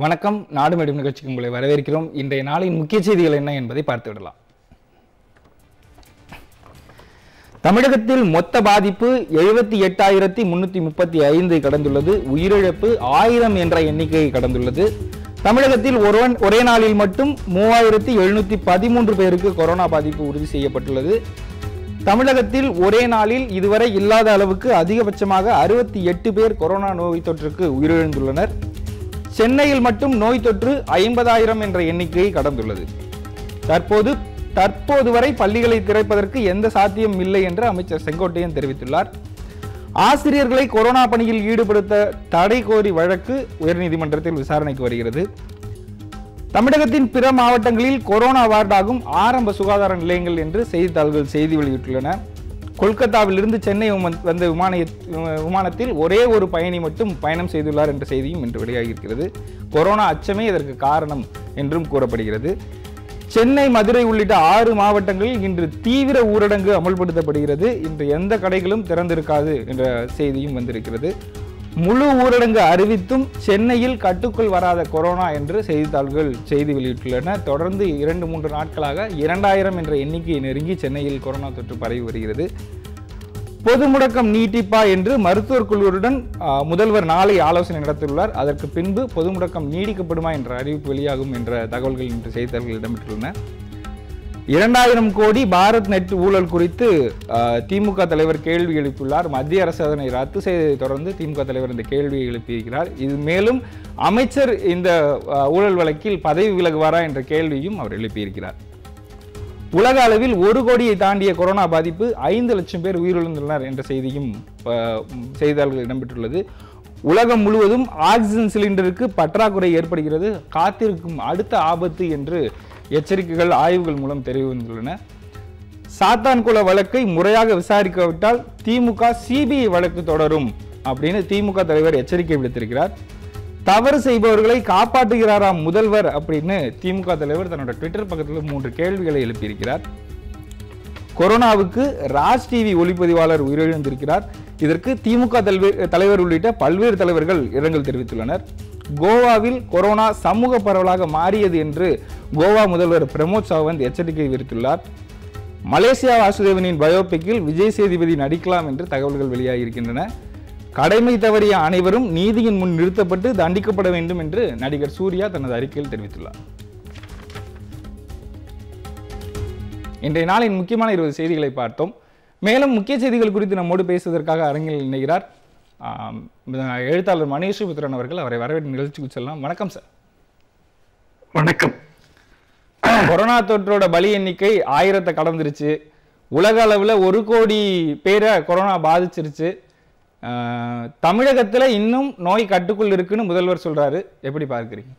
வணக்கம் நாடு மேடும் நிகழ்ச்சிக்கு உங்களை வரவேற்கிறோம் இன்றைய நாளின் முக்கிய செய்திகள் என்ன என்பதை பார்த்து விடலாம் தமிழகத்தில் மொத்த பாதிப்பு எழுபத்தி எட்டாயிரத்தி முன்னூத்தி முப்பத்தி ஐந்து கடந்துள்ளது உயிரிழப்பு ஆயிரம் என்ற எண்ணிக்கையை கடந்துள்ளது தமிழகத்தில் ஒருவன் ஒரே நாளில் மட்டும் மூவாயிரத்தி எழுநூத்தி பதிமூன்று பேருக்கு கொரோனா பாதிப்பு உறுதி செய்யப்பட்டுள்ளது தமிழகத்தில் ஒரே நாளில் இதுவரை இல்லாத அளவுக்கு அதிகபட்சமாக அறுபத்தி எட்டு பேர் கொரோனா நோய் தொற்றுக்கு உயிரிழந்துள்ளனர் சென்னையில் மட்டும் நோய் தொற்று ஐம்பதாயிரம் என்ற எண்ணிக்கையை கடந்துள்ளது தற்போது தற்போது வரை பள்ளிகளை திறப்பதற்கு எந்த சாத்தியம் இல்லை என்று அமைச்சர் செங்கோட்டையன் தெரிவித்துள்ளார் ஆசிரியர்களை கொரோனா பணியில் ஈடுபடுத்த தடை கோரி வழக்கு உயர்நீதிமன்றத்தில் விசாரணைக்கு வருகிறது தமிழகத்தின் பிற மாவட்டங்களில் கொரோனா வார்டாகும் ஆரம்ப சுகாதார நிலையங்கள் என்று செய்தித்தாள்கள் செய்தி வெளியிட்டுள்ளன கொல்கத்தாவிலிருந்து சென்னை விமன்- வந்த விமான விமானத்தில் ஒரே ஒரு பயணி மட்டும் பயணம் செய்துள்ளார் என்ற செய்தியும் இன்று வெளியாகியிருக்கிறது கொரோனா அச்சமே இதற்கு காரணம் என்றும் கூறப்படுகிறது சென்னை மதுரை உள்ளிட்ட ஆறு மாவட்டங்களில் இன்று தீவிர ஊரடங்கு அமல்படுத்தப்படுகிறது இன்று எந்த கடைகளும் திறந்திருக்காது என்ற செய்தியும் வந்திருக்கிறது முழு ஊரடங்கு அறிவித்தும் சென்னையில் கட்டுக்குள் வராத கொரோனா என்று செய்தித்தாள்கள் செய்தி வெளியிட்டுள்ளன தொடர்ந்து இரண்டு மூன்று நாட்களாக இரண்டாயிரம் என்ற எண்ணிக்கையை நெருங்கி சென்னையில் கொரோனா தொற்று பரவி வருகிறது பொது முடக்கம் நீட்டிப்பா என்று மருத்துவர் குழுவுடன் ஆ, முதல்வர் நாளை ஆலோசனை நடத்தியுள்ளார் அதற்கு பின்பு பொது முடக்கம் நீடிக்கப்படுமா என்ற அறிவிப்பு வெளியாகும் என்ற தகவல்கள் இன்று செய்தித்தாள்கள் இடம்பெற்றுள்ளன இரண்டாயிரம் கோடி பாரத் நெட் ஊழல் குறித்து ஆ, திமுக தலைவர் கேள்வி எழுப்பியுள்ளார் மத்திய அரசு அதனை ரத்து செய்ததை தொடர்ந்து திமுக தலைவர் இந்த கேள்வியை எழுப்பியிருக்கிறார் இது மேலும் அமைச்சர் இந்த ஆ, ஊழல் வழக்கில் பதவி விலகுவாரா என்ற கேள்வியும் அவர் எழுப்பியிருக்கிறார் உலக அளவில் ஒரு கோடியை தாண்டிய கொரோனா பாதிப்பு ஐந்து லட்சம் பேர் உயிரிழந்துள்ளனர் என்ற செய்தியும் அஹ், செய்தித்தாள்கள் இடம்பெற்றுள்ளது உலகம் முழுவதும் ஆக்சிஜன் சிலிண்டருக்கு பற்றாக்குறை ஏற்படுகிறது காத்திருக்கும் அடுத்த ஆபத்து என்று எச்சரிக்கைகள் ஆய்வுகள் மூலம் தெரிய வந்துள்ளன சாத்தான்குள வழக்கை முறையாக விசாரிக்காவிட்டால் திமுக சிபிஐ வழக்கு தொடரும் அப்படின்னு திமுக தலைவர் எச்சரிக்கை விடுத்திருக்கிறார் தவறு செய்பவர்களை காப்பாற்றுகிறாராம் முதல்வர் அப்படின்னு திமுக தலைவர் தன்னோட ட்விட்டர் பக்கத்தில் மூன்று கேள்விகளை எழுப்பியிருக்கிறார் கொரோனாவுக்கு ராஜ் டிவி ஒளிப்பதிவாளர் உயிரிழந்திருக்கிறார் இதற்கு திமுக தலைவர் தலைவர் உள்ளிட்ட பல்வேறு தலைவர்கள் இரங்கல் தெரிவித்துள்ளனர் கோவாவில் கொரோனா சமூக பரவலாக மாறியது என்று கோவா முதல்வர் பிரமோத் சாவந்த் எச்சரிக்கை விடுத்துள்ளார் மலேசியா வாசுதேவனின் பயோபிக்கில் விஜய் சேதுபதி நடிக்கலாம் என்று தகவல்கள் வெளியாகியிருக்கின்றன கடமை தவறிய அனைவரும் நீதியின் முன் நிறுத்தப்பட்டு தண்டிக்கப்பட வேண்டும் என்று நடிகர் சூர்யா தனது அறிக்கையில் தெரிவித்துள்ளார் இன்றைய நாளின் முக்கியமான இருபது செய்திகளை பார்த்தோம் மேலும் முக்கிய செய்திகள் குறித்து நம்மோடு பேசுவதற்காக அரங்கில் இணைகிறார் ஆம், எழுத்தாளர் மணேஷ் புத்திரன் அவர்கள் அவரை வரவேற்று நிகழ்ச்சிக்கு செல்லலாம் வணக்கம் சார் வணக்கம் கொரோனா தொற்றோட பலி எண்ணிக்கை ஆயிரத்தை கடந்துருச்சு உலக அளவில் ஒரு கோடி பேரை கொரோனா பாதிச்சிருச்சு ஆஹ், தமிழகத்துல இன்னும் நோய் கட்டுக்குள் இருக்குன்னு முதல்வர் சொல்றாரு எப்படி பார்க்குறீங்க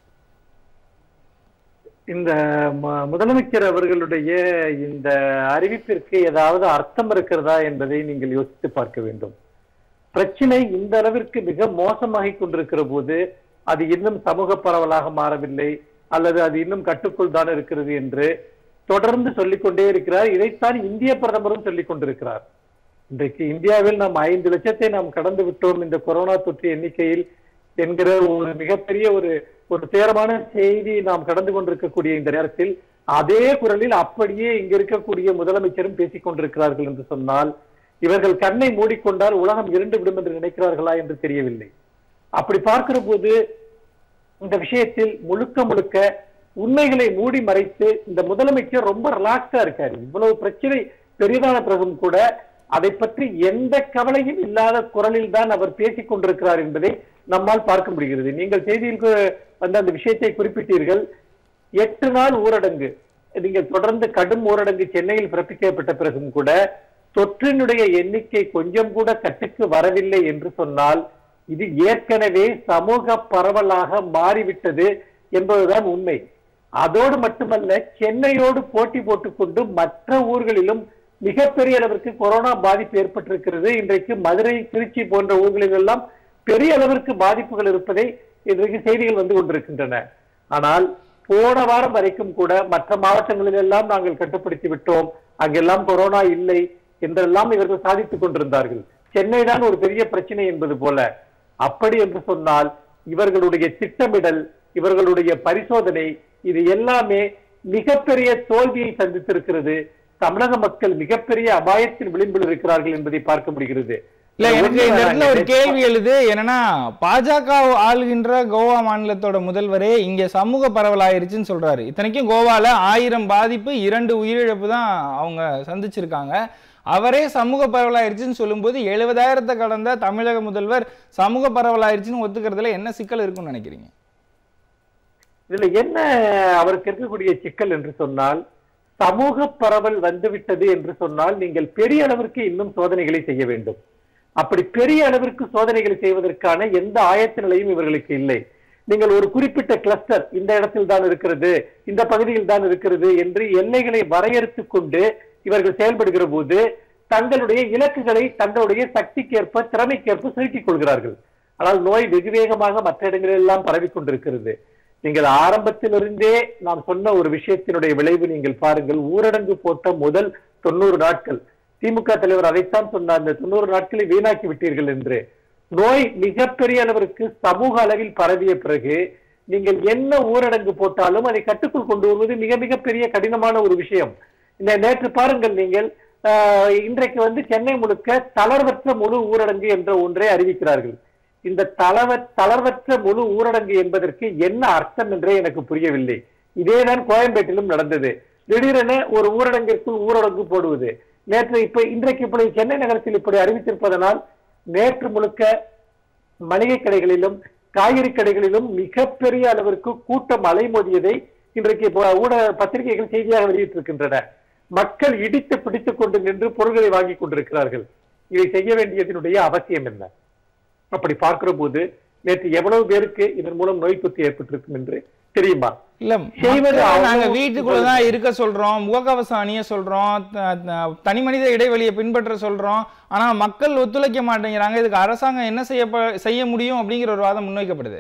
இந்த ம- முதலமைச்சர் அவர்களுடைய இந்த அறிவிப்பிற்கு ஏதாவது அர்த்தம் இருக்கிறதா என்பதை நீங்கள் யோசித்து பார்க்க வேண்டும் பிரச்சனை இந்த அளவிற்கு மிக மோசமாகிக் கொண்டிருக்கிற போது அது இன்னும் சமூக பரவலாக மாறவில்லை அல்லது அது இன்னும் கட்டுக்குள் தான் இருக்கிறது என்று தொடர்ந்து சொல்லிக்கொண்டே இருக்கிறார் இதைத்தான் இந்திய பிரதமரும் சொல்லிக் கொண்டிருக்கிறார் இன்றைக்கு இந்தியாவில் நாம் ஐந்து லட்சத்தை நாம் கடந்து விட்டோம் இந்த கொரோனா தொற்று எண்ணிக்கையில் என்கிற ஒரு மிகப்பெரிய ஒரு ஒரு துயரமான செய்தி நாம் கடந்து கொண்டிருக்கக்கூடிய இந்த நேரத்தில் அதே குரலில் அப்படியே இங்க இருக்கக்கூடிய முதலமைச்சரும் பேசிக் கொண்டிருக்கிறார்கள் என்று சொன்னால் இவர்கள் கண்ணை மூடிக்கொண்டால் உலகம் இருண்டு விடும் என்று நினைக்கிறார்களா என்று தெரியவில்லை அப்படி பார்க்கிற போது இந்த விஷயத்தில் முழுக்க முழுக்க உண்மைகளை மூடி மறைத்து இந்த முதலமைச்சர் ரொம்ப ரிலாக்ஸா இருக்காரு இவ்வளவு பிரச்சனை பெரிதான பிறகும் கூட அதை பற்றி எந்த கவலையும் இல்லாத குரலில் தான் அவர் பேசிக் கொண்டிருக்கிறார் என்பதை நம்மால் பார்க்க முடிகிறது நீங்கள் செய்தியில் கு- வந்த அந்த விஷயத்தை குறிப்பிட்டீர்கள் எட்டு நாள் ஊரடங்கு நீங்கள் தொடர்ந்து கடும் ஊரடங்கு சென்னையில் பிறப்பிக்கப்பட்ட பிறகும் கூட தொற்றினுடைய எண்ணிக்கை கொஞ்சம் கூட கட்டுக்கு வரவில்லை என்று சொன்னால் இது ஏற்கனவே சமூக பரவலாக மாறிவிட்டது என்பதுதான் உண்மை அதோடு மட்டுமல்ல சென்னையோடு போட்டி போட்டுக்கொண்டு மற்ற ஊர்களிலும் மிகப்பெரிய அளவிற்கு கொரோனா பாதிப்பு ஏற்பட்டிருக்கிறது இன்றைக்கு மதுரை திருச்சி போன்ற ஊர்களில் எல்லாம் பெரிய அளவிற்கு பாதிப்புகள் இருப்பதை இன்றைக்கு செய்திகள் வந்து கொண்டிருக்கின்றன ஆனால் போன வாரம் வரைக்கும் கூட மற்ற மாவட்டங்களில் எல்லாம் நாங்கள் கட்டுப்படுத்தி விட்டோம் அங்கெல்லாம் கொரோனா இல்லை என்றெல்லாம் இவர்கள் சாதித்துக் கொண்டிருந்தார்கள் சென்னை தான் ஒரு பெரிய பிரச்சனை என்பது போல அப்படி என்று சொன்னால் இவர்களுடைய திட்டமிடல் இவர்களுடைய பரிசோதனை இது எல்லாமே மிகப்பெரிய தோல்வியை சந்தித்திருக்கிறது தமிழக மக்கள் மிகப்பெரிய அபாயத்தின் விளிம்பில் இருக்கிறார்கள் என்பதை பார்க்க முடிகிறது இல்ல எனக்கு இந்த இடத்துல ஒரு ஒண்ணு கேள்வி எழுது என்னன்னா பாஜக ஆளுகின்ற கோவா மாநிலத்தோட முதல்வரே இங்க சமூக பரவல் ஆயிருச்சுன்னு சொல்றாரு இத்தனைக்கும் கோவால ஆயிரம் பாதிப்பு இரண்டு உயிரிழப்பு தான் அவங்க சந்திச்சிருக்காங்க அவரே சமூக பரவல் ஆயிருச்சுன்னு சொல்லும்போது எழுபதாயிரத்தை கடந்த தமிழக முதல்வர் சமூக பரவல் ஆயிருச்சுன்னு ஒத்துக்கிறதுல என்ன சிக்கல் இருக்கும்னு நினைக்கிறீங்க இதுல என்ன அவருக்கு இருக்கக்கூடிய சிக்கல் என்று சொன்னால் சமூக பரவல் வந்துவிட்டது என்று சொன்னால் நீங்கள் பெரிய அளவிற்கு இன்னும் சோதனைகளை செய்ய வேண்டும் அப்படி பெரிய அளவிற்கு சோதனைகளை செய்வதற்கான எந்த ஆயத்த நிலையும் இவர்களுக்கு இல்லை நீங்கள் ஒரு குறிப்பிட்ட கிளஸ்டர் இந்த இடத்தில் தான் இருக்கிறது இந்த பகுதியில் தான் இருக்கிறது என்று எல்லைகளை வரையறுத்துக் கொண்டு இவர்கள் செயல்படுகிற போது தங்களுடைய இலக்குகளை தங்களுடைய சக்திக்கேற்ப திறமைக்கேற்ப சுருக்கிக் கொள்கிறார்கள் ஆனால் நோய் வெகு வேகமாக மற்ற இடங்களில் எல்லாம் பரவி கொண்டிருக்கிறது நீங்கள் ஆரம்பத்திலிருந்தே நாம் சொன்ன ஒரு விஷயத்தினுடைய விளைவு நீங்கள் பாருங்கள் ஊரடங்கு போட்ட முதல் தொண்ணூறு நாட்கள் திமுக தலைவர் அதைத்தான் சொன்னார் அந்த தொண்ணூறு நாட்களை வீணாக்கி விட்டீர்கள் என்று நோய் மிகப்பெரிய அளவிற்கு சமூக அளவில் பரவிய பிறகு நீங்கள் என்ன ஊரடங்கு போட்டாலும் அதை கட்டுக்குள் கொண்டு வருவது மிக மிக பெரிய கடினமான ஒரு விஷயம் இந்த நேற்று பாருங்கள் நீங்கள் ஆஹ், இன்றைக்கு வந்து சென்னை முழுக்க தளர்வற்ற முழு ஊரடங்கு என்ற ஒன்றை அறிவிக்கிறார்கள் இந்த தளவ தளர்வற்ற முழு ஊரடங்கு என்பதற்கு என்ன அர்த்தம் என்றே எனக்கு புரியவில்லை இதேதான் கோயம்பேட்டிலும் நடந்தது திடீரென ஒரு ஊரடங்கிற்குள் ஊரடங்கு போடுவது நேற்று இப்ப இன்றைக்கு இப்படி சென்னை நகரத்தில் இப்படி அறிவித்திருப்பதனால் நேற்று முழுக்க மளிகை கடைகளிலும் காய்கறி கடைகளிலும் மிகப்பெரிய அளவிற்கு கூட்டம் அலைமோதியதை இன்றைக்கு இப்போ ஊடக பத்திரிகைகள் செய்தியாக வெளியிட்டிருக்கின்றன மக்கள் இடித்து பிடித்துக் கொண்டு நின்று பொருட்களை வாங்கி கொண்டிருக்கிறார்கள் இதை செய்ய வேண்டியதனுடைய அவசியம் என்ன அப்படி பார்க்கிற போது நேற்று எவ்வளவு பேருக்கு இதன் மூலம் நோய் தொற்று ஏற்பட்டிருக்கும் என்று தெரியுமா இல்ல செய்வது மக்களை நாங்க அவ்வளவு வீட்டுக்குள்ளதான் இருக்க சொல்றோம் முகக்கவசம் அணிய சொல்றோம் த- த- தனி மனித இடைவெளியை பின்பற்ற சொல்றோம் ஆனா மக்கள் ஒத்துழைக்க மாட்டேங்கிறாங்க இதுக்கு அரசாங்கம் என்ன செய்ய செய்ய முடியும் அப்படிங்கிற ஒரு வாதம் முன்வைக்கப்படுது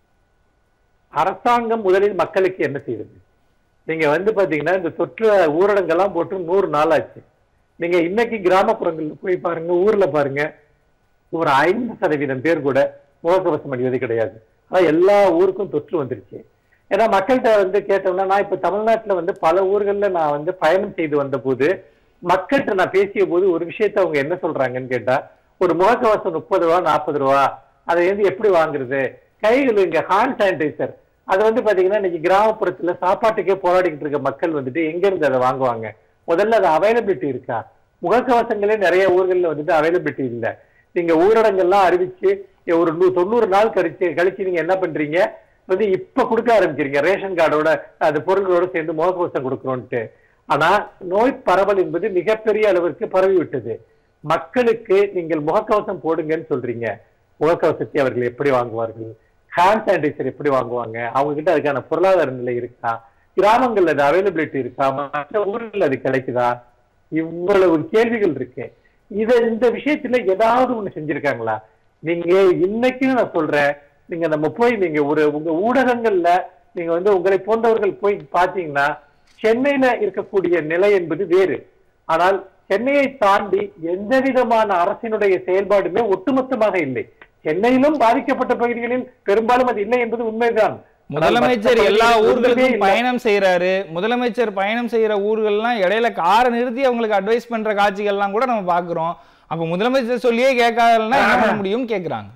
அரசாங்கம் முதலில் மக்களுக்கு என்ன செய்யுது நீங்க வந்து பாத்தீங்கன்னா இந்த தொற்று ஊரடங்கெல்லாம் போட்டு நூறு நாள் ஆச்சு நீங்க இன்னைக்கு கிராமப்புறங்கள்ல போய் பாருங்க ஊர்ல பாருங்க ஒரு ஐந்து சதவீதம் பேர் கூட முகக்கவசம் அணிவது கிடையாது ஆனா எல்லா ஊருக்கும் தொற்று வந்துருச்சு ஏன்னா மக்கள்கிட்ட வந்து கேட்டோம்னா நான் இப்ப தமிழ்நாட்டுல வந்து பல ஊர்கள்ல நான் வந்து பயணம் செய்து வந்த போது மக்கள்கிட்ட நான் பேசிய போது ஒரு விஷயத்த அவங்க என்ன சொல்றாங்கன்னு கேட்டா ஒரு முகக்கவசம் முப்பது ரூபா நாற்பது ரூபா அதை வந்து எப்படி வாங்குறது கைகள் இங்க ஹேண்ட் சானிடைசர் அது வந்து பாத்தீங்கன்னா இன்னைக்கு கிராமப்புறத்துல சாப்பாட்டுக்கே போராடிக்கிட்டு இருக்க மக்கள் வந்துட்டு எங்க இருந்து அதை வாங்குவாங்க முதல்ல அது அவைலபிலிட்டி இருக்கா முகக்கவசங்களே நிறைய ஊர்கள்ல வந்துட்டு அவைலபிலிட்டி இல்ல நீங்க ஊரடங்கெல்லாம் அறிவிச்சு ஒரு நூ- தொண்ணூறு நாள் கழிச்சு கழிச்சு நீங்க என்ன பண்றீங்க வந்து இப்ப கொடுக்க ஆரம்பிக்கிறீங்க ரேஷன் கார்டோட அது பொருள்களோட சேர்ந்து முகக்கவசம் கொடுக்குறோன்ட்டு ஆனா நோய் பரவல் என்பது மிகப்பெரிய அளவிற்கு பரவி விட்டது மக்களுக்கு நீங்கள் முகக்கவசம் போடுங்கன்னு சொல்றீங்க முகக்கவசத்தை அவர்கள் எப்படி வாங்குவார்கள் ஹேண்ட் சானிடைசர் எப்படி வாங்குவாங்க அவங்க கிட்ட அதுக்கான பொருளாதார நிலை இருக்கா கிராமங்கள்ல அது அவைலபிலிட்டி இருக்கா மற்ற ஊர்கள்ல அது கிடைக்குதா இவ்வளவு கேள்விகள் இருக்கு இத இந்த விஷயத்துல ஏதாவது ஒண்ணு செஞ்சிருக்காங்களா நீங்க இன்னைக்கு நான் சொல்றேன் நீங்க நம்ம போய் நீங்க ஒரு உங்க ஊடகங்கள்ல நீங்க வந்து உங்களை போன்றவர்கள் போய் பாத்தீங்கன்னா சென்னையில இருக்கக்கூடிய நிலை என்பது வேறு ஆனால் சென்னையை தாண்டி எந்த விதமான அரசினுடைய செயல்பாடுமே ஒட்டுமொத்தமாக இல்லை சென்னையிலும் பாதிக்கப்பட்ட பகுதிகளில் பெரும்பாலும் அது இல்லை என்பது உண்மைதான் ஆனால் முதலமைச்சர் மற்ற எல்லா பகுதிகளில் ஒன்றுமே ஊர்களுக்கும் இல்லை. பயணம் செய்யறாரு முதலமைச்சர் பயணம் செய்யற ஊர்கள்லாம் இடையில காரை நிறுத்தி அவங்களுக்கு அட்வைஸ் பண்ற காட்சிகள்லாம் கூட நம்ம பாக்குறோம் அப்ப முதலமைச்சர் சொல்லியே கேட்காதன்னா என்ன பண்ண முடியும்னு கேக்குறாங்க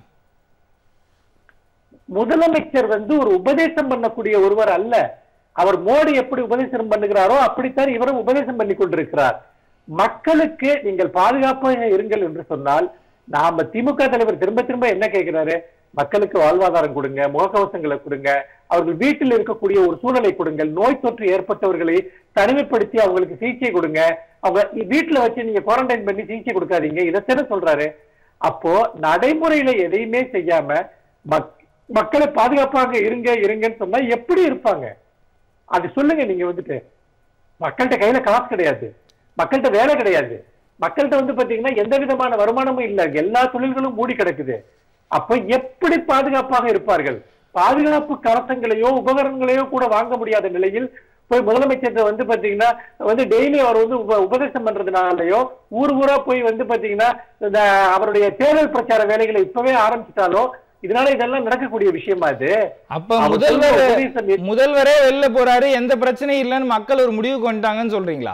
முதலமைச்சர் வந்து ஒரு உபதேசம் பண்ணக்கூடிய ஒருவர் அல்ல அவர் மோடி எப்படி உபதேசம் பண்ணுகிறாரோ அப்படித்தான் இவரும் உபதேசம் பண்ணி கொண்டிருக்கிறார் மக்களுக்கு நீங்கள் பாதுகாப்பாக இருங்கள் என்று சொன்னால் நாம திமுக தலைவர் திரும்ப திரும்ப என்ன கேட்கிறாரு மக்களுக்கு வாழ்வாதாரம் கொடுங்க முகக்கவசங்களை கொடுங்க அவர்கள் வீட்டில் இருக்கக்கூடிய ஒரு சூழலை கொடுங்கள் நோய் தொற்று ஏற்பட்டவர்களை தனிமைப்படுத்தி அவங்களுக்கு சிகிச்சை கொடுங்க அவங்க வீட்டுல வச்சு நீங்க குவாரண்டைன் பண்ணி சிகிச்சை கொடுக்காதீங்க இதைத்தானே சொல்றாரு அப்போ நடைமுறையில எதையுமே செய்யாம மக்- மக்களை பாதுகாப்பாக இருங்க இருங்கன்னு சொன்னா எப்படி இருப்பாங்க அது சொல்லுங்க நீங்க வந்துட்டு மக்கள்கிட்ட கையில காசு கிடையாது மக்கள்கிட்ட வேலை கிடையாது மக்கள்கிட்ட வந்து பாத்தீங்கன்னா எந்த விதமான வருமானமும் இல்ல எல்லா தொழில்களும் மூடி கிடக்குது அப்ப எப்படி பாதுகாப்பாக இருப்பார்கள் பாதுகாப்பு கவசங்களையோ உபகரணங்களையோ கூட வாங்க முடியாத நிலையில் போய் முதலமைச்சர் வந்து பாத்தீங்கன்னா வந்து டெய்லி அவர் வந்து உப- உபதேசம் பண்றதுனாலயோ ஊர் ஊரா போய் வந்து பாத்தீங்கன்னா இந்த அவருடைய தேர்தல் பிரச்சார வேலைகளை இப்பவே ஆரம்பிச்சிட்டாலோ இதனால இதெல்லாம் நடக்கக்கூடிய விஷயமா இது அப்ப அவர் முதல்வர் சொல்ற உபதேசம் எது- முதல்வரே வெளில போறாரு எந்த பிரச்சனையும் இல்லைன்னு மக்கள் ஒரு முடிவுக்கு வந்துட்டாங்கன்னு சொல்றீங்களா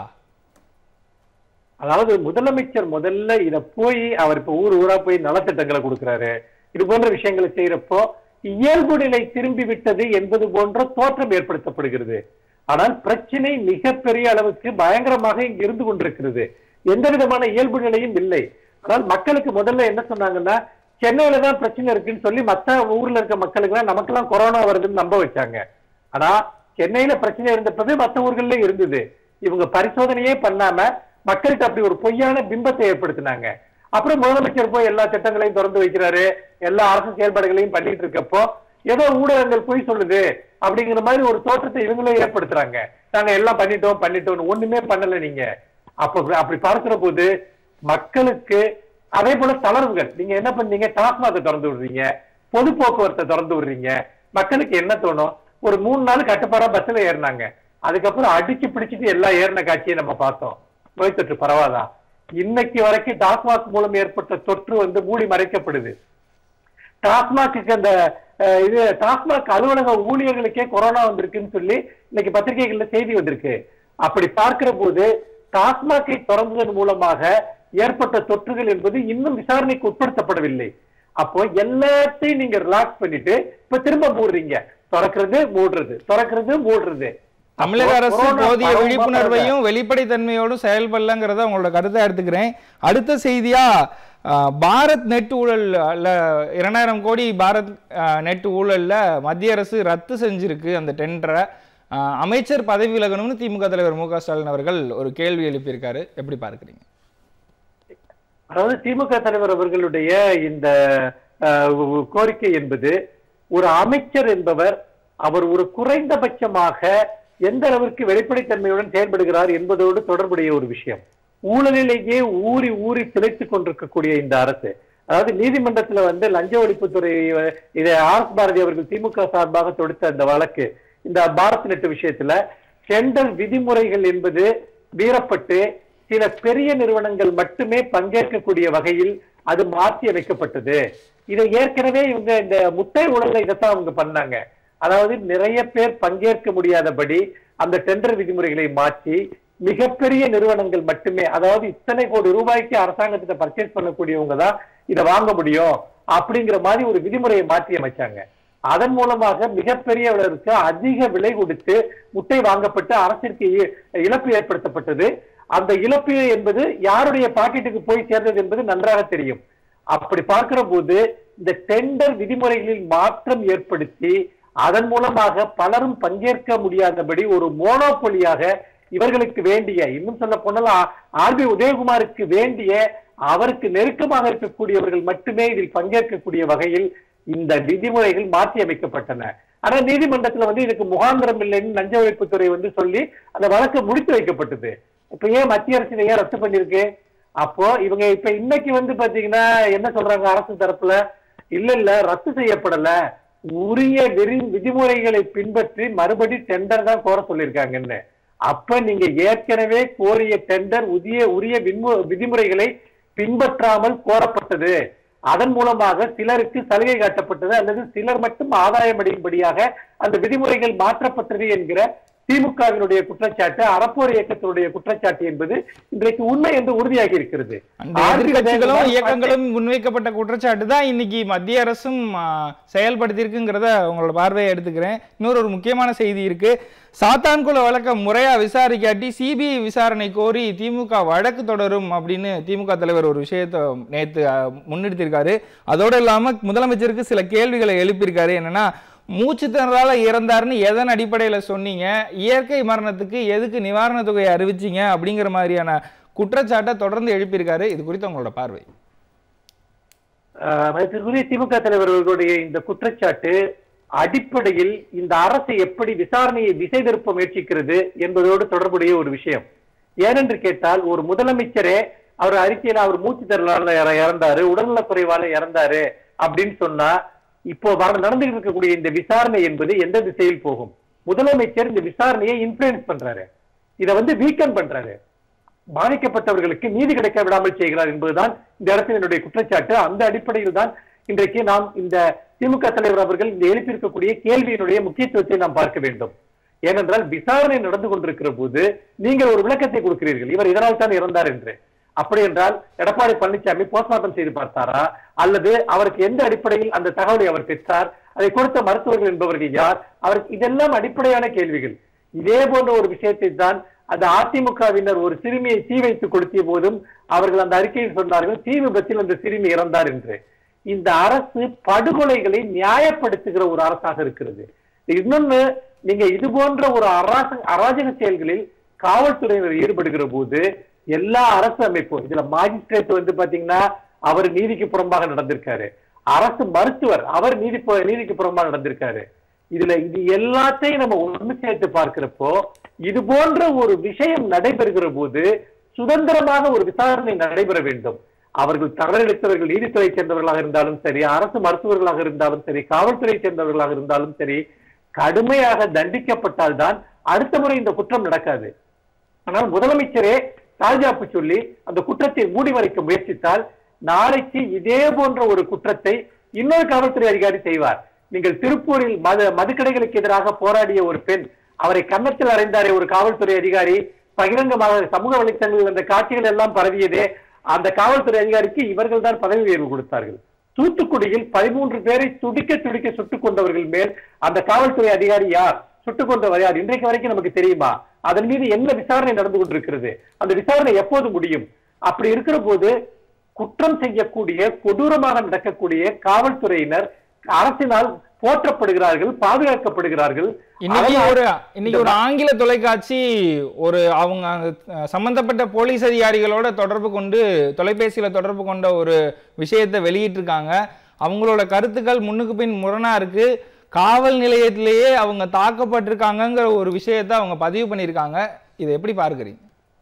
அதாவது முதலமைச்சர் முதல்ல இத போய் அவர் இப்ப ஊர் ஊரா போய் நலத்திட்டங்களை கொடுக்கிறாரு இது போன்ற விஷயங்களை செய்யறப்போ இயல்பு நிலை திரும்பி விட்டது என்பது போன்ற தோற்றம் ஏற்படுத்தப்படுகிறது ஆனால் பிரச்சனை மிகப்பெரிய அளவுக்கு பயங்கரமாக இங்கு இருந்து கொண்டிருக்கிறது எந்த விதமான இயல்பு நிலையும் இல்லை ஆனால் மக்களுக்கு முதல்ல என்ன சொன்னாங்கன்னா சென்னையில தான் பிரச்சனை இருக்குன்னு சொல்லி மத்த ஊர்ல இருக்க மக்களுக்கு எல்லாம் நமக்கெல்லாம் கொரோனா வருதுன்னு நம்ப வச்சாங்க ஆனா சென்னையில பிரச்சனை இருந்தப்பவே மத்த ஊர்கள்ல இருந்தது இவங்க பரிசோதனையே பண்ணாம மக்களுக்கு அப்படி ஒரு பொய்யான பிம்பத்தை ஏற்படுத்தினாங்க அப்புறம் முதலமைச்சர் போய் எல்லா திட்டங்களையும் திறந்து வைக்கிறாரு எல்லா அரசு செயல்பாடுகளையும் பண்ணிட்டு இருக்கப்போ ஏதோ ஊடகங்கள் போய் சொல்லுது அப்படிங்கிற மாதிரி ஒரு தோற்றத்தை இவங்களே ஏற்படுத்துறாங்க நாங்க எல்லாம் பண்ணிட்டோம் பண்ணிட்டோம் ஒண்ணுமே பண்ணல நீங்க அப்ப அப்படி பார்க்கிற போது மக்களுக்கு அதே போல தளர்வுகள் நீங்க என்ன பண்ணீங்க டாஸ்மாக திறந்து விடுறீங்க பொது போக்குவரத்தை திறந்து விடுறீங்க மக்களுக்கு என்ன தோணும் ஒரு மூணு நாள் கட்டுப்பாடா பஸ்ல ஏறினாங்க அதுக்கப்புறம் அடிச்சு பிடிச்சிட்டு எல்லாம் ஏறின காட்சியை நம்ம பார்த்தோம் நோய் தொற்று பரவாதா இன்னைக்கு வரைக்கும் டாஸ்மாக் மூலம் ஏற்பட்ட தொற்று வந்து மூடி மறைக்கப்படுது டாஸ்மாக்கு அந்த அஹ், இது டாஸ்மாக் அலுவலக ஊழியர்களுக்கே கொரோனா வந்திருக்குன்னு சொல்லி இன்னைக்கு பத்திரிகைகள்ல செய்தி வந்திருக்கு அப்படி பார்க்கிற போது டாஸ்மாகை திறந்ததன் மூலமாக ஏற்பட்ட தொற்றுகள் என்பது இன்னும் விசாரணைக்கு உட்படுத்தப்படவில்லை அப்போ எல்லாத்தையும் நீங்க ரிலாக்ஸ் பண்ணிட்டு இப்ப திரும்ப மூடுறீங்க திறக்கிறது மூடுறது திறக்கிறது மூடுறது தமிழக அப்போ அரசு கொரோனா போதிய பரவுமா விழிப்புணர்வையும் வெளிப்படைத்தன்மையோடும் செயல்படலங்கிறத உங்களோட கருத்தை எடுத்துக்கிறேன் அடுத்த செய்தியா ஆஹ், பாரத் நெட் ஊழல்ல இரண்டாயிரம் கோடி பாரத் ஆஹ், நெட் ஊழல்ல மத்திய அரசு ரத்து செஞ்சிருக்கு அந்த டெண்டரை அமைச்சர் பதவி விலகணும்னு திமுக தலைவர் மு க ஸ்டாலின் அவர்கள் ஒரு கேள்வி எழுப்பியிருக்காரு எப்படி பார்க்குறீங்க அதாவது திமுக தலைவர் அவர்களுடைய இந்த அஹ், உ- கோரிக்கை என்பது ஒரு அமைச்சர் என்பவர் அவர் ஒரு குறைந்தபட்சமாக எந்த அளவிற்கு வெளிப்படைத்தன்மையுடன் செயல்படுகிறார் என்பதோடு தொடர்புடைய ஒரு விஷயம் ஊழலிலேயே ஊறி ஊறி திளைத்துக் கொண்டிருக்கக்கூடிய இந்த அரசு அதாவது நீதிமன்றத்துல வந்து லஞ்ச ஒழிப்புத்துறை அஹ், இதை ஆர் எஸ் பாரதி அவர்கள் திமுக சார்பாக தொடுத்த அந்த வழக்கு இந்த பாரத் நெட் விஷயத்துல டெண்டர் விதிமுறைகள் என்பது மீறப்பட்டு சில பெரிய நிறுவனங்கள் மட்டுமே பங்கேற்கக்கூடிய வகையில் அது மாற்றி அமைக்கப்பட்டது இதை ஏற்கனவே இவங்க இந்த முட்டை ஊழல்ல இதைத்தான் அவங்க பண்ணாங்க அதாவது நிறைய பேர் பங்கேற்க முடியாதபடி அந்த டெண்டர் விதிமுறைகளை மாற்றி மிகப்பெரிய நிறுவனங்கள் மட்டுமே அதாவது இத்தனை கோடி ரூபாய்க்கு அரசாங்கத்திட்ட பர்ச்சேஸ் பண்ணக்கூடியவங்க தான் இதை வாங்க முடியும் அப்படிங்கிற மாதிரி ஒரு விதிமுறையை மாற்றி அமைச்சாங்க அதன் மூலமாக மிகப்பெரிய அளவிற்கு அதிக விலை கொடுத்து முட்டை வாங்கப்பட்டு அரசிற்கு இ- இழப்பு ஏற்படுத்தப்பட்டது அந்த இழப்பு என்பது யாருடைய பாக்கெட்டுக்கு போய் சேர்ந்தது என்பது நன்றாக தெரியும் அப்படி பார்க்கிற போது இந்த டெண்டர் விதிமுறைகளில் மாற்றம் ஏற்படுத்தி அதன் மூலமாக பலரும் பங்கேற்க முடியாதபடி ஒரு மோனோபொலியாக இவர்களுக்கு வேண்டிய இன்னும் சொல்ல போனால் ஆர்பி உதயகுமாருக்கு வேண்டிய அவருக்கு நெருக்கமாக இருக்கக்கூடியவர்கள் மட்டுமே இதில் பங்கேற்கக்கூடிய வகையில் இந்த விதிமுறைகள் மாற்றி அமைக்கப்பட்டன ஆனா நீதிமன்றத்துல வந்து இதுக்கு முகாந்திரம் இல்லைன்னு லஞ்ச ஒழிப்புத்துறை வந்து சொல்லி அந்த வழக்கு முடித்து வைக்கப்பட்டது இப்ப ஏன் மத்திய அரசு இதை ஏன் ரத்து பண்ணிருக்கு அப்போ இவங்க இப்ப இன்னைக்கு வந்து பாத்தீங்கன்னா என்ன சொல்றாங்க அரசு தரப்புல இல்ல இல்ல ரத்து செய்யப்படல உரிய விரி விதிமுறைகளை பின்பற்றி மறுபடி டெண்டர் தான் கோர சொல்லியிருக்காங்கன்னு அப்ப நீங்க ஏற்கனவே கோரிய டெண்டர் உரிய உரிய விண்மு- விதிமுறைகளை பின்பற்றாமல் கோரப்பட்டது அதன் மூலமாக சிலருக்கு சலுகை காட்டப்பட்டது அல்லது சிலர் மட்டும் ஆதாயம் அடையும்படியாக அந்த விதிமுறைகள் மாற்றப்பட்டது என்கிற திமுகவினுடைய குற்றச்சாட்டு அறப்போர் இயக்கத்தினுடைய குற்றச்சாட்டு என்பது இன்றைக்கு உண்மை என்று உறுதியாகி இருக்கிறது அந்த எதிர்க்கட்சிகளும் இயக்கங்களும் முன்வைக்கப்பட்ட குற்றச்சாட்டு தான் இன்னைக்கு மத்திய அரசும் ஆ, செயல்படுத்தியிருக்குங்கிறத உங்களோட பார்வையை எடுத்துக்கிறேன் இன்னொரு ஒரு முக்கியமான செய்தி இருக்கு சாத்தான்குள வழக்க முறையா விசாரிக்காட்டி சிபிஐ விசாரணை கோரி திமுக வழக்கு தொடரும் அப்படின்னு திமுக தலைவர் ஒரு விஷயத்தை நேத்து ஆ, முன்னெடுத்திருக்காரு அதோட இல்லாம முதலமைச்சருக்கு சில கேள்விகளை எழுப்பியிருக்காரு என்னன்னா மூச்சு திணறால இறந்தாருன்னு எதன் அடிப்படையில சொன்னீங்க இயற்கை மரணத்துக்கு எதுக்கு நிவாரண தொகையை அறிவிச்சீங்க அப்படிங்கிற மாதிரியான குற்றச்சாட்டை தொடர்ந்து எழுப்பியிருக்காரு இது குறித்து உங்களோட பார்வை ஆஹ் மதிப்பிற்குரிய திமுக தலைவர் அவர்களுடைய இந்த குற்றச்சாட்டு அடிப்படையில் இந்த அரசு எப்படி விசாரணையை திசை திருப்ப முயற்சிக்கிறது என்பதோடு தொடர்புடைய ஒரு விஷயம் ஏனென்று கேட்டால் ஒரு முதலமைச்சரே அவர் அறிக்கையில அவர் மூச்சு திறனால இற- இறந்தாரு உடல்நலக் குறைவால இறந்தாரு அப்படின்னு சொன்னா இப்போ வர- நடந்துகிட்டு இருக்கக்கூடிய இந்த விசாரணை என்பது எந்த திசையில் போகும் முதலமைச்சர் இந்த விசாரணையை இன்ஃபுளுன்ஸ் பண்றாரு இதை வந்து வீக்கன் பண்றாரு பாதிக்கப்பட்டவர்களுக்கு நீதி கிடைக்க விடாமல் செய்கிறார் என்பதுதான் இந்த அரசினுடைய குற்றச்சாட்டு அந்த அடிப்படையில் தான் இன்றைக்கு நாம் இந்த திமுக தலைவர் அவர்கள் இந்த எழுப்பியிருக்கக்கூடிய கேள்வியினுடைய முக்கியத்துவத்தை நாம் பார்க்க வேண்டும் ஏனென்றால் விசாரணை நடந்து கொண்டிருக்கிற போது நீங்கள் ஒரு விளக்கத்தை கொடுக்கிறீர்கள் இவர் இதனால் தான் இறந்தார் என்று அப்படி என்றால் எடப்பாடி பழனிசாமி போஸ்ட்மார்ட்டம் செய்து பார்த்தாரா அல்லது அவருக்கு எந்த அடிப்படையில் அந்த தகவலை அவர் பெற்றார் அதை கொடுத்த மருத்துவர்கள் என்பவர்கள் யார் அவருக்கு இதெல்லாம் அடிப்படையான கேள்விகள் இதே போன்ற ஒரு விஷயத்தை தான் அந்த அதிமுகவினர் ஒரு சிறுமியை தீ வைத்து கொளுத்திய போதும் அவர்கள் அந்த அறிக்கையில் சொன்னார்கள் தீ விபத்தில் அந்த சிறுமி இறந்தார் என்று இந்த அரசு படுகொலைகளை நியாயப்படுத்துகிற ஒரு அரசாக இருக்கிறது இன்னொன்னு நீங்க இது போன்ற ஒரு அராச அராஜக செயல்களில் காவல்துறையினர் ஈடுபடுகிற போது எல்லா அரசு அமைப்பும் இதுல மாஜிஸ்ட்ரேட் வந்து பாத்தீங்கன்னா அவர் நீதிக்கு புறம்பாக நடந்திருக்காரு அரசு மருத்துவர் அவர் நீதி நீதிக்கு புறம்பாக நடந்திருக்காரு இதுல இது எல்லாத்தையும் நம்ம ஒண்ணு சேர்த்து பார்க்கிறப்போ இது போன்ற ஒரு விஷயம் நடைபெறுகிற போது சுதந்திரமாக ஒரு விசாரணை நடைபெற வேண்டும் அவர்கள் தவறளித்தவர்கள் நீதித்துறை சேர்ந்தவர்களாக இருந்தாலும் சரி அரசு மருத்துவர்களாக இருந்தாலும் சரி காவல்துறை சேர்ந்தவர்களாக இருந்தாலும் சரி கடுமையாக தண்டிக்கப்பட்டால்தான் அடுத்த முறை இந்த குற்றம் நடக்காது ஆனால் முதலமைச்சரே சால்ஜாப்பு சொல்லி அந்த குற்றத்தை மூடி மறைக்க முயற்சித்தால் நாளைக்கு இதே போன்ற ஒரு குற்றத்தை இன்னொரு காவல்துறை அதிகாரி செய்வார் நீங்கள் திருப்பூரில் மது மதுக்கடைகளுக்கு எதிராக போராடிய ஒரு பெண் அவரை கன்னத்தில் அறைந்தாரே ஒரு காவல்துறை அதிகாரி பகிரங்கமாக சமூக வலைத்தளங்களில் அந்த காட்சிகள் எல்லாம் பரவியதே அந்த காவல்துறை அதிகாரிக்கு இவர்கள் தான் பதவி உயர்வு கொடுத்தார்கள் தூத்துக்குடியில் பதிமூன்று பேரை துடிக்க துடிக்க சுட்டுக் கொண்டவர்கள் மேல் அந்த காவல்துறை அதிகாரி யார் சுட்டுக் கொண்டவர் யார் இன்றைக்கு வரைக்கும் நமக்கு தெரியுமா அதன் மீது என்ன விசாரணை நடந்து கொண்டிருக்கிறது அந்த விசாரணை எப்போது முடியும் அப்படி இருக்கிற போது குற்றம் செய்யக்கூடிய கொடூரமாக நடக்கக்கூடிய காவல்துறையினர் அரசினால் போற்றப்படுகிறார்கள் பாதுகாக்கப்படுகிறார்கள் இன்னைக்கு அதனால் ஒரு இன்னைக்கு ஒரு ஆங்கில தொலைக்காட்சி ஒரு அவங்க அஹ், சம்பந்தப்பட்ட போலீஸ் அதிகாரிகளோட தொடர்பு கொண்டு தொலைபேசியில தொடர்பு கொண்ட ஒரு விஷயத்தை வெளியிட்டிருக்காங்க அவங்களோட கருத்துக்கள் முன்னுக்கு பின் முரணா இருக்கு காவல் நிலையத்திலேயே அவங்க தாக்கப்பட்டிருக்காங்கங்கிற ஒரு விஷயத்தை அவங்க பதிவு பண்ணியிருக்காங்க இதை எப்படி பார்க்கறீங்க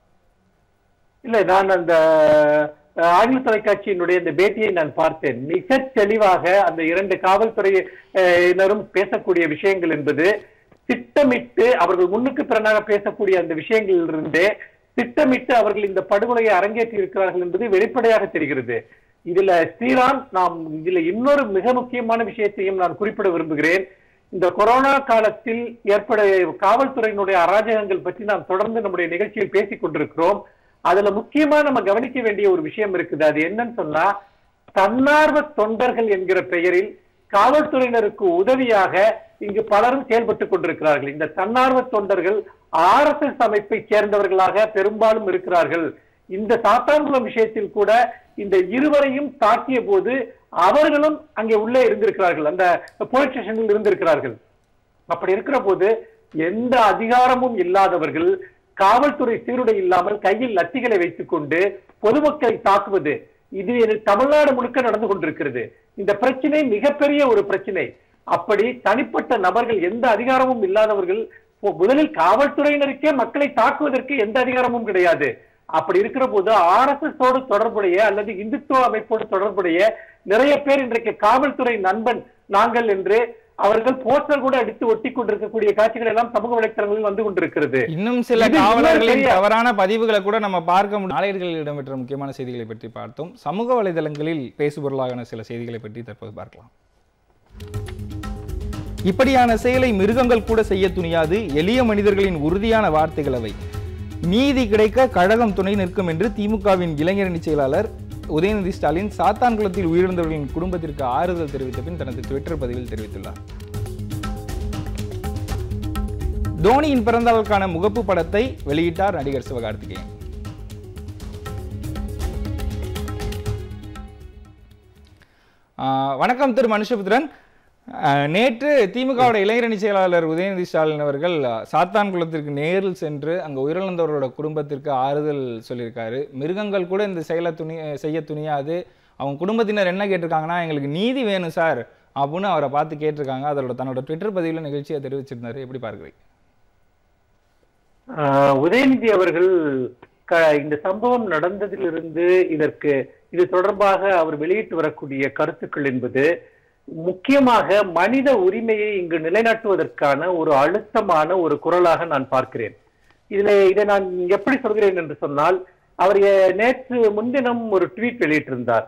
இல்ல நான் அந்த அஹ், ஆங்கில தொலைக்காட்சியினுடைய இந்த பேட்டியை நான் பார்த்தேன் மிக தெளிவாக அந்த இரண்டு காவல்துறையினரும் பேசக்கூடிய விஷயங்கள் என்பது திட்டமிட்டு அவர்கள் முன்னுக்கு பிறனாக பேசக்கூடிய அந்த விஷயங்களிலிருந்தே திட்டமிட்டு அவர்கள் இந்த படுகொலையை அரங்கேற்றி இருக்கிறார்கள் என்பது வெளிப்படையாக தெரிகிறது இதுல ஸ்ரீராம் நாம் இதுல இன்னொரு மிக முக்கியமான விஷயத்தையும் நான் குறிப்பிட விரும்புகிறேன் இந்த கொரோனா காலத்தில் ஏற்பட காவல்துறையினுடைய அராஜகங்கள் பற்றி நாம் தொடர்ந்து நம்முடைய நிகழ்ச்சியில் பேசிக் கொண்டிருக்கிறோம் அதுல முக்கியமா நம்ம கவனிக்க வேண்டிய ஒரு விஷயம் இருக்குது அது என்னன்னு சொன்னா தன்னார்வ தொண்டர்கள் என்கிற பெயரில் காவல்துறையினருக்கு உதவியாக இங்கு பலரும் செயல்பட்டுக் கொண்டிருக்கிறார்கள் இந்த தன்னார்வ தொண்டர்கள் ஆர்எஸ்எஸ் அமைப்பை சேர்ந்தவர்களாக பெரும்பாலும் இருக்கிறார்கள் இந்த சாத்தான்குளம் விஷயத்தில் கூட இந்த இருவரையும் தாக்கிய போது அவர்களும் அங்கே உள்ளே இருந்திருக்கிறார்கள் அந்த போலீஸ் ஸ்டேஷனில் இருந்திருக்கிறார்கள் அப்படி இருக்கிற போது எந்த அதிகாரமும் இல்லாதவர்கள் காவல்துறை சீருடை இல்லாமல் கையில் லத்திகளை வைத்துக் கொண்டு பொதுமக்களை தாக்குவது இது இது தமிழ்நாடு முழுக்க நடந்து கொண்டிருக்கிறது இந்த பிரச்சனை மிகப்பெரிய ஒரு பிரச்சனை அப்படி தனிப்பட்ட நபர்கள் எந்த அதிகாரமும் இல்லாதவர்கள் மு- முதலில் காவல்துறையினருக்கே மக்களை தாக்குவதற்கு எந்த அதிகாரமும் கிடையாது அப்படி இருக்கிற போது ஆர்எஸ்எஸ் ஓடு தொடர்புடைய அல்லது இந்துத்துவ அமைப்போடு தொடர்புடைய நிறைய பேர் இன்றைக்கு காவல்துறை நண்பன் நாங்கள் என்று அவர்கள் போஸ்டர் கூட அடித்து ஒட்டி கொண்டிருக்கக்கூடிய காட்சிகள் எல்லாம் சமூக வலைத்தளங்களில் வந்து கொண்டிருக்கிறது இன்னும் சில இது இன்னொரு காவலர்களின் பெரிய- தவறான பதிவுகளை கூட நம்ம பார்க்க முடியும் நாளேடுகளில் இடம்பெற்ற முக்கியமான செய்திகளை பற்றி பார்த்தோம் சமூக வலைதளங்களில் பேசுபொருளான சில செய்திகளை பற்றி தற்போது பார்க்கலாம் இப்படியான செயலை மிருகங்கள் கூட செய்ய துணியாது எளிய மனிதர்களின் உறுதியான வார்த்தைகள் அவை நீதி கிடைக்க கழகம் துணை நிற்கும் என்று திமுகவின் இளைஞரணி செயலாளர் உதயநிதி ஸ்டாலின் சாத்தான்குளத்தில் உயிரிழந்தவர்களின் குடும்பத்திற்கு ஆறுதல் தெரிவித்த பின் தனது ட்விட்டர் பதிவில் தெரிவித்துள்ளார் தோனியின் பிறந்தநாளுக்கான முகப்பு படத்தை வெளியிட்டார் நடிகர் சிவகார்த்திகேயன் ஆஹ் வணக்கம் திரு மனுஷபுத்திரன் ஆஹ் நேற்று திமுகவோட இளைஞரணி செயலாளர் உதயநிதி ஸ்டாலின் அவர்கள் ஆஹ் சாத்தான்குளத்திற்கு நேரில் சென்று அங்க உயிரிழந்தவரோட குடும்பத்திற்கு ஆறுதல் சொல்லியிருக்காரு மிருகங்கள் கூட இந்த செயலை துணி செய்ய துணியாது அவங்க குடும்பத்தினர் என்ன கேட்டிருக்காங்கன்னா எங்களுக்கு நீதி வேணும் சார் அப்படின்னு அவரை பார்த்து கேட்டிருக்காங்க அதோட தன்னோட ட்விட்டர் பதிவில் நிகழ்ச்சியை தெரிவிச்சிருந்தாரு எப்படி பார்க்குறீங்க ஆஹ் உதயநிதி அவர்கள் க- இந்த சம்பவம் நடந்ததிலிருந்து இதற்கு இது தொடர்பாக அவர் வெளியிட்டு வரக்கூடிய கருத்துக்கள் என்பது முக்கியமாக மனித உரிமையை இங்கு நிலைநாட்டுவதற்கான ஒரு அழுத்தமான ஒரு குரலாக நான் பார்க்கிறேன் இதுல இதை நான் எப்படி சொல்கிறேன் என்று சொன்னால் அவர் எ- நேற்று முன்தினம் ஒரு ட்வீட் வெளியிட்டிருந்தார்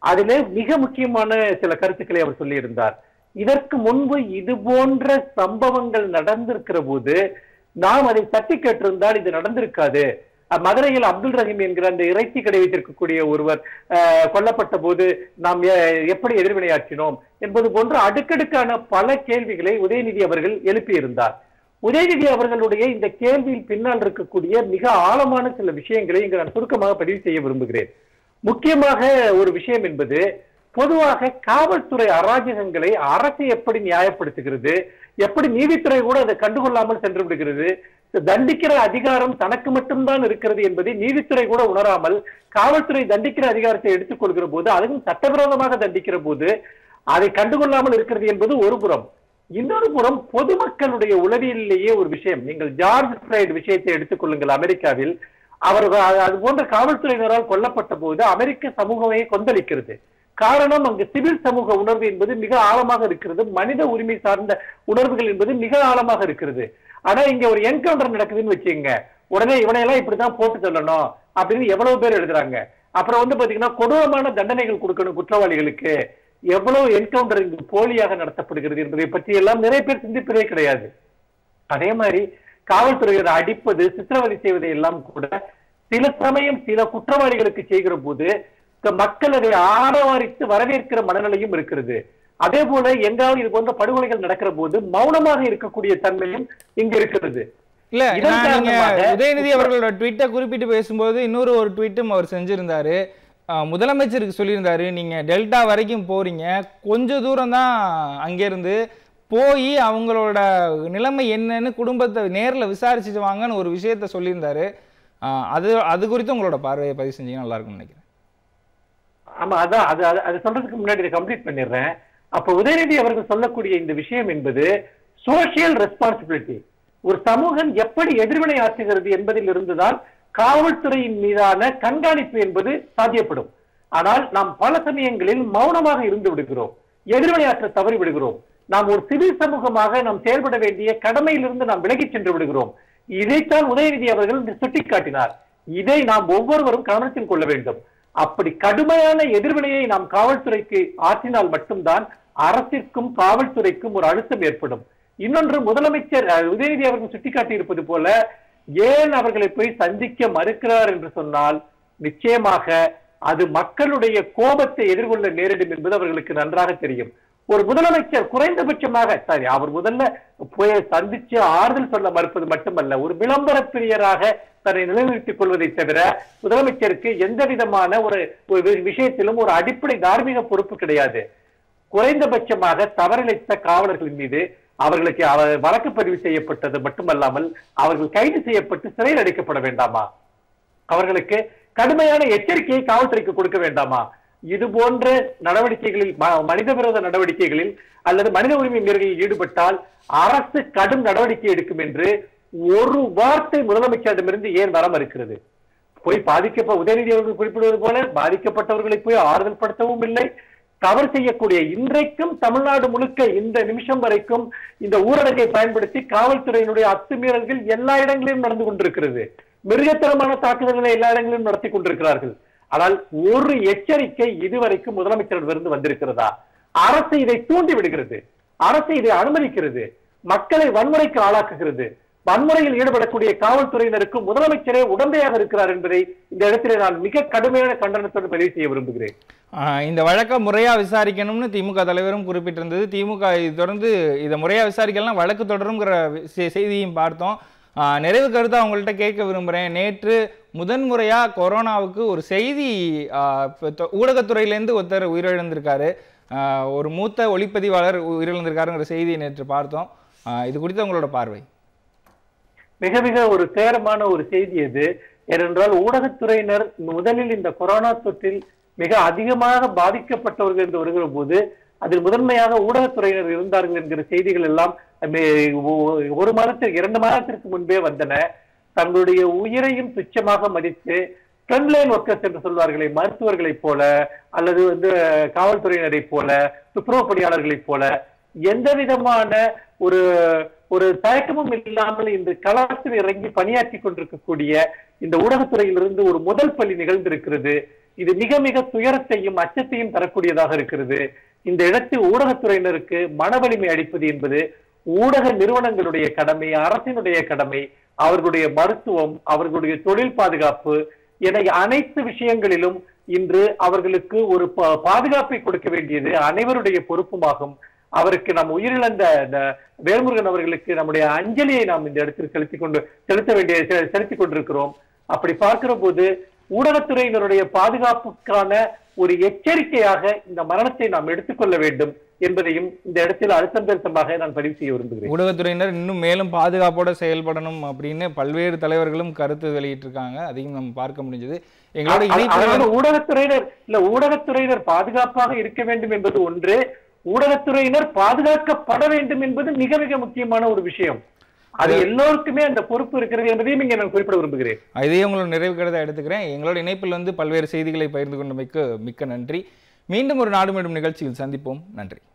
அதிலே மிக முக்கியமான சில கருத்துக்களை அவர் சொல்லியிருந்தார் இதற்கு முன்பு இது போன்ற சம்பவங்கள் நடந்திருக்கிற போது நாம் அதை தட்டி கேட்டிருந்தால் இது நடந்திருக்காது அஹ் மதுரையில் அப்துல் ரஹீம் என்கிற அந்த இறைச்சி கடை வைத்திருக்கக்கூடிய ஒருவர் அஹ், கொல்லப்பட்ட போது நாம் எ- எப்படி எதிர்வினையாற்றினோம் என்பது போன்ற அடுக்கடுக்கான பல கேள்விகளை உதயநிதி அவர்கள் எழுப்பியிருந்தார் உதயநிதி அவர்களுடைய இந்த கேள்வியில் பின்னால் இருக்கக்கூடிய மிக ஆழமான சில விஷயங்களை இங்கு நான் சுருக்கமாக பதிவு செய்ய விரும்புகிறேன் முக்கியமாக ஒரு விஷயம் என்பது பொதுவாக காவல்துறை அராஜகங்களை அரசு எப்படி நியாயப்படுத்துகிறது எப்படி நீதித்துறை கூட அதை கண்டுகொள்ளாமல் சென்று விடுகிறது தண்டிக்கிற அதிகாரம் தனக்கு மட்டும்தான் இருக்கிறது என்பதை நீதித்துறை கூட உணராமல் காவல்துறை தண்டிக்கிற அதிகாரத்தை எடுத்துக் கொள்கிற போது அதுவும் சட்டவிரோதமாக தண்டிக்கிற போது அதை கண்டுகொள்ளாமல் இருக்கிறது என்பது ஒரு புறம் இன்னொரு புறம் பொதுமக்களுடைய உளவியலிலேயே ஒரு விஷயம் நீங்கள் ஜார்ஜ் ஃபிளைட் விஷயத்தை எடுத்துக்கொள்ளுங்கள் அமெரிக்காவில் அவர் வ- அது போன்ற காவல்துறையினரால் கொல்லப்பட்ட போது அமெரிக்க சமூகமே கொந்தளிக்கிறது காரணம் அங்கு சிவில் சமூக உணர்வு என்பது மிக ஆழமாக இருக்கிறது மனித உரிமை சார்ந்த உணர்வுகள் என்பது மிக ஆழமாக இருக்கிறது ஆனா இங்க ஒரு என்கவுண்டர் நடக்குதுன்னு வச்சுக்கோங்க உடனே இவனையெல்லாம் இப்படிதான் போட்டு சொல்லணும் அப்படின்னு எவ்வளவு பேர் எழுதுறாங்க அப்புறம் வந்து பாத்தீங்கன்னா கொடூரமான தண்டனைகள் கொடுக்கணும் குற்றவாளிகளுக்கு எவ்வளவு என்கவுண்டர் இங்கு போலியாக நடத்தப்படுகிறது என்பதை பற்றி எல்லாம் நிறைய பேர் சிந்திப்பதே கிடையாது அதே மாதிரி காவல்துறையினர் அடிப்பது சித்திரவதை செய்வதை எல்லாம் கூட சில சமயம் சில குற்றவாளிகளுக்கு செய்கிற போது க- மக்கள் அதை ஆரவாரித்து வரவேற்கிற மனநிலையும் இருக்கிறது அதே போல எங்காவது இது போன்ற படுகொலைகள் நடக்கிற போது மௌனமாக இருக்கக்கூடிய தன்மையும் இங்க இருக்கிறது இல்ல இதன் நான் நீங்க காரணமாக உதயநிதி அவர்களோட ட்வீட்டை குறிப்பிட்டு பேசும்போது இன்னொரு ஒரு ட்வீட்டும் அவர் செஞ்சிருந்தாரு அஹ், முதலமைச்சருக்கு சொல்லியிருந்தாரு நீங்க டெல்டா வரைக்கும் போறீங்க கொஞ்ச தூரம் தான் அங்கேருந்து போய் அவங்களோட நிலைமை என்னன்னு குடும்பத்தை நேர்ல விசாரிச்சுட்டு வாங்கன்னு ஒரு விஷயத்த சொல்லியிருந்தாரு அஹ், அது அது குறித்து உங்களோட பார்வையை பதிவு செஞ்சீங்கன்னா நல்லா இருக்கும்னு நினைக்கிறேன் ஆமா அதான் அது அது- அது சொல்றதுக்கு முன்னாடி இதை கம்ப்ளீட் பண்ணிடுறேன் அப்ப உதயநிதி அவர்கள் சொல்லக்கூடிய இந்த விஷயம் என்பது சோசியல் ரெஸ்பான்சிபிலிட்டி ஒரு சமூகம் எப்படி எதிர்வினை ஆற்றுகிறது என்பதில் இருந்துதான் காவல்துறையின் மீதான கண்காணிப்பு என்பது சாத்தியப்படும் ஆனால் நாம் பல சமயங்களில் மௌனமாக இருந்து விடுகிறோம் எதிர்வினையாற்ற தவறி விடுகிறோம் நாம் ஒரு சிவில் சமூகமாக நாம் செயல்பட வேண்டிய கடமையிலிருந்து நாம் விலகிச் சென்று விடுகிறோம் இதைத்தான் உதயநிதி அவர்கள் இன்று சுட்டிக்காட்டினார் இதை நாம் ஒவ்வொருவரும் கவனத்தில் கொள்ள வேண்டும் அப்படி கடுமையான எதிர்வினையை நாம் காவல்துறைக்கு ஆற்றினால் மட்டும்தான் அரசிற்கும் காவல்துறைக்கும் ஒரு அழுத்தம் ஏற்படும் இன்னொன்று முதலமைச்சர் அஹ், உதயநிதி அவர்கள் சுட்டிக்காட்டி இருப்பது போல ஏன் அவர்களை போய் சந்திக்க மறுக்கிறார் என்று சொன்னால் நிச்சயமாக அது மக்களுடைய கோபத்தை எதிர்கொள்ள நேரிடும் என்பது அவர்களுக்கு நன்றாக தெரியும் ஒரு முதலமைச்சர் குறைந்தபட்சமாக சரி அவர் முதல்ல போய் சந்திச்சு ஆறுதல் சொல்ல மறுப்பது மட்டுமல்ல ஒரு விளம்பர பிரியராக தன்னை நிலைநிறுத்திக் கொள்வதை தவிர முதலமைச்சருக்கு எந்த விதமான ஒரு ஒரு வி- விஷயத்திலும் ஒரு அடிப்படை தார்மீக பொறுப்பு கிடையாது குறைந்தபட்சமாக தவறிழைத்த காவலர்களின் மீது அவர்களுக்கு அவ- வழக்கு பதிவு செய்யப்பட்டது மட்டுமல்லாமல் அவர்கள் கைது செய்யப்பட்டு சிறையில் அடைக்கப்பட வேண்டாமா அவர்களுக்கு கடுமையான எச்சரிக்கையை காவல்துறைக்கு கொடுக்க வேண்டாமா இது போன்ற நடவடிக்கைகளில் ம- மனித விரோத நடவடிக்கைகளில் அல்லது மனித உரிமை மீறலில் ஈடுபட்டால் அரசு கடும் நடவடிக்கை எடுக்கும் என்று ஒரு வார்த்தை முதலமைச்சரிடமிருந்து ஏன் வர மறுக்கிறது போய் பாதிக்கப்ப உதயநிதி அவர்கள் குறிப்பிடுவது போல பாதிக்கப்பட்டவர்களை போய் ஆறுதல் படுத்தவும் இல்லை தவறு செய்யக்கூடிய இன்றைக்கும் தமிழ்நாடு முழுக்க இந்த நிமிஷம் வரைக்கும் இந்த ஊரடங்கை பயன்படுத்தி காவல்துறையினுடைய அத்துமீறல்கள் எல்லா இடங்களிலும் நடந்து கொண்டிருக்கிறது மிருகத்தனமான தாக்குதல்களை எல்லா இடங்களிலும் நடத்தி கொண்டிருக்கிறார்கள் ஆனால் ஒரு எச்சரிக்கை இதுவரைக்கும் முதலமைச்சரிடமிருந்து வந்திருக்கிறதா அரசு இதை தூண்டி விடுகிறது அரசு இதை அனுமதிக்கிறது மக்களை வன்முறைக்கு ஆளாக்குகிறது வன்முறையில் ஈடுபடக்கூடிய காவல்துறையினருக்கு முதலமைச்சரே உடந்தையாக இருக்கிறார் என்பதை இந்த இடத்திலே நான் மிக கடுமையான கண்டனத்தோடு பதிவு செய்ய விரும்புகிறேன் ஆஹ் இந்த வழக்கை முறையா விசாரிக்கணும்னு திமுக தலைவரும் குறிப்பிட்டிருந்தது திமுக இது தொடர்ந்து இதை முறையா விசாரிக்கலாம் வழக்கு தொடருங்கிற வி- செ- செய்தியும் பார்த்தோம் ஆஹ் நிறைவு கருத்தை அவங்கள்ட்ட கேட்க விரும்புகிறேன் நேற்று முதன்முறையா கொரோனாவுக்கு ஒரு செய்தி ஆஹ் இப்ப தொ- ஊடகத்துறையிலேருந்து ஒருத்தர் உயிரிழந்திருக்காரு ஆஹ் ஒரு மூத்த ஒளிப்பதிவாளர் உயிரிழந்திருக்காருங்கிற செய்தியை நேற்று பார்த்தோம் ஆஹ் இது குறித்து உங்களோட பார்வை மிக மிக ஒரு துயரமான ஒரு செய்தி அது ஏனென்றால் ஊடகத்துறையினர் முதலில் இந்த கொரோனா தொற்றில் மிக அதிகமாக பாதிக்கப்பட்டவர்கள் என்று வருகிற போது அதில் முதன்மையாக ஊடகத்துறையினர் இருந்தார்கள் என்கிற செய்திகள் எல்லாம் மே- ஒ- ஒரு மாதத்திற்கு இரண்டு மாதத்திற்கு முன்பே வந்தன தங்களுடைய உயிரையும் துச்சமாக மதித்து ஃப்ரண்ட்லைன் ஒர்க்கர்ஸ் என்று சொல்வார்களே மருத்துவர்களைப் போல அல்லது வந்து காவல்துறையினரைப் போல துப்புரவு பணியாளர்களைப் போல எந்த விதமான ஒரு ஒரு தயக்கமும் இல்லாமல் இன்று களத்தில் இறங்கி பணியாற்றி கொண்டிருக்கக்கூடிய இந்த ஊடகத்துறையிலிருந்து ஒரு முதல் பள்ளி நிகழ்ந்திருக்கிறது இது மிக மிக துயரத்தையும் அச்சத்தையும் தரக்கூடியதாக இருக்கிறது இந்த இடத்தில் ஊடகத்துறையினருக்கு மன வலிமை அளிப்பது என்பது ஊடக நிறுவனங்களுடைய கடமை அரசினுடைய கடமை அவர்களுடைய மருத்துவம் அவர்களுடைய தொழில் பாதுகாப்பு என அனைத்து விஷயங்களிலும் இன்று அவர்களுக்கு ஒரு பா- பாதுகாப்பை கொடுக்க வேண்டியது அனைவருடைய பொறுப்புமாகும் அவருக்கு நாம் உயிரிழந்த இந்த வேல்முருகன் அவர்களுக்கு நம்முடைய அஞ்சலியை நாம் இந்த இடத்தில் செலுத்திக் கொண்டு செலுத்த வேண்டிய செ- செலுத்திக் கொண்டிருக்கிறோம் அப்படி பார்க்கிற போது ஊடகத்துறையினருடைய பாதுகாப்புக்கான ஒரு எச்சரிக்கையாக இந்த மரணத்தை நாம் எடுத்துக்கொள்ள வேண்டும் என்பதையும் இந்த இடத்தில் அழுத்தம் திருத்தமாக நான் பதிவு செய்ய விரும்புகிறேன் ஊடகத்துறையினர் இன்னும் மேலும் பாதுகாப்போட செயல்படணும் அப்படின்னு பல்வேறு தலைவர்களும் கருத்து வெளியிட்டிருக்காங்க அதையும் நம்ம பார்க்க முடிஞ்சது எங்களோட அ- அதாவது இணைப்பு ஊடகத்துறையினர் இல்ல ஊடகத்துறையினர் பாதுகாப்பாக இருக்க வேண்டும் என்பது ஒன்று ஊடகத்துறையினர் பாதுகாக்கப்பட வேண்டும் என்பது மிக மிக முக்கியமான ஒரு விஷயம் அது எல்லோருக்குமே அந்த பொறுப்பு இருக்கிறது என்பதையும் இங்கே நான் குறிப்பிட விரும்புகிறேன் இதையே உங்களோட நிறைவு கருத்தை எடுத்துக்கிறேன் எங்களோட இணைப்பில் வந்து பல்வேறு செய்திகளை பகிர்ந்து கொண்டமைக்கு மிக்க நன்றி மீண்டும் ஒரு நாடு மீண்டும் நிகழ்ச்சியில் சந்திப்போம் நன்றி